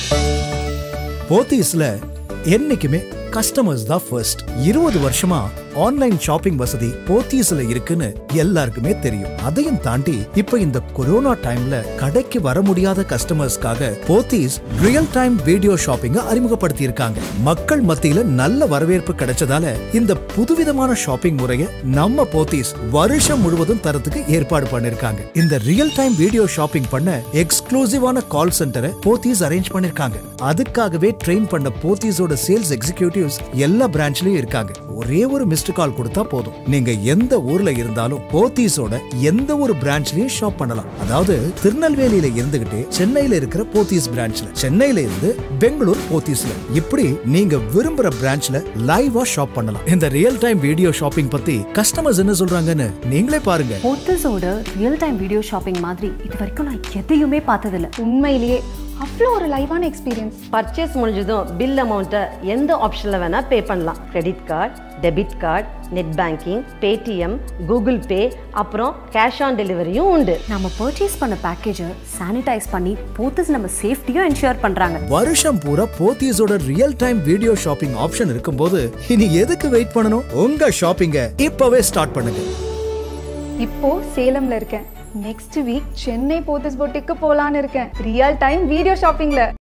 போத்தீஸ்ல என்னைக்குமே கஸ்டமர்ஸ் தான் ஃபர்ஸ்ட் இருபது வருஷமா ஆன்லைன் ஷாப்பிங் வசதி போத்தீஸ்ல இருக்குன்னு எல்லாருக்குமே தெரியும் அதையும் தாண்டி இப்ப இந்த கொரோனா டைம்ல கடைக்கு வர முடியாத கஸ்டமர்ஸ்க்காக போத்தீஸ் ரியல் டைம் வீடியோ ஷாப்பிங்க அறிமுகப்படுத்தி இருக்காங்க மக்கள் மத்தியில நல்ல வரவேற்பு கிடைச்சதால இந்த புதுவிதமான ஷாப்பிங் முறையை நம்ம போத்தீஸ் வருஷம் முழுவதும் தரத்துக்கு ஏற்பாடு பண்ணிருக்காங்க இந்த ரியல் டைம் வீடியோ ஷாப்பிங் பண்ண எக்ஸ்க்ளூசிவான கால் சென்டரை போத்தீஸ் அரேஞ்ச் பண்ணிருக்காங்க அதுக்காகவே ட்ரெயின் பண்ண போத்தீஸோட சேல்ஸ் எக்ஸிகியூட்டிவ்ஸ் எல்லா பிரான்ச்லயும் இருக்காங்க ஒரே ஒரு மிஸ்டு கால் கொடுத்தா போதும் நீங்க எந்த ஊர்ல இருந்தாலும் போத்தீஸோட எந்த ஒரு பிரான்ச்லயும் ஷாப் பண்ணலாம் அதாவது திருநெல்வேலியில இருந்துகிட்டே சென்னையில இருக்கிற போத்தீஸ் பிரான்ச்ல சென்னையில இருந்து பெங்களூர் போத்தீஸ்ல இப்படி நீங்க விரும்புற பிரான்ச்ல லைவா ஷாப் பண்ணலாம் இந்த ரியல் டைம் வீடியோ ஷாப்பிங் பத்தி கஸ்டமர்ஸ் என்ன சொல்றாங்கன்னு நீங்களே பாருங்க போத்தஸோட ரியல் டைம் வீடியோ ஷாப்பிங் மாதிரி இது வரைக்கும் நான் எதையுமே பார்த்ததில்ல உண்மையிலேயே அவ்வளோ ஒரு லைவான எக்ஸ்பீரியன்ஸ் பர்ச்சேஸ் முடிஞ்சதும் பில் அமௌண்ட்டை எந்த ஆப்ஷனில் வேணால் பே பண்ணலாம் credit card debit card net banking Paytm Google Pay அப்புறம் கேஷ் ஆன் டெலிவரியும் உண்டு நம்ம பர்ச்சேஸ் பண்ண பேக்கேஜை சானிடைஸ் பண்ணி போத்தஸ் நம்ம சேஃப்டியும் என்ஷூர் பண்றாங்க வருஷம் பூரா போத்தீஸோட real time video shopping option இருக்கும்போது இனி எதுக்கு வெயிட் பண்ணணும் உங்க ஷாப்பிங்க இப்பவே ஸ்டார்ட் பண்ணுங்க இப்போ சேலம்ல இருக்கேன் நெக்ஸ்ட் வீக் சென்னை போத்தஸ் பொட்டிக்கு போலான்னு இருக்கேன் ரியல் டைம் வீடியோ ஷாப்பிங்ல